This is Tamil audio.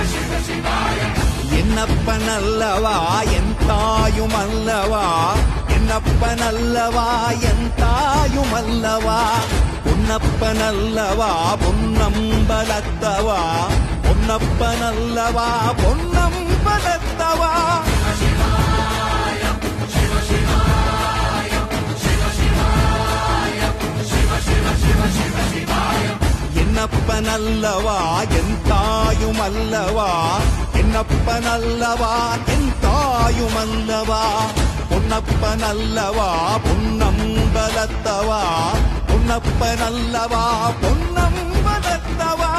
என்னப்பனல்லவா என் தாயும் அல்லவா என்னப்பனல்லவா என் தாயும் அல்லவா பொன்னப்பனல்லவா பொன்னம்பலத்தவா பொன்னப்பனல்லவா பொன்னம்பலத்தவா என்னப்பனல்லவா என் தாயும் அல்லவா என்னப்பனல்லவா என் தாயும் அல்லவா பொன்னப்பனல்லவா பொன்னம்பலத்தவா பொன்னப்பனல்லவா பொன்னம்பலத்தவா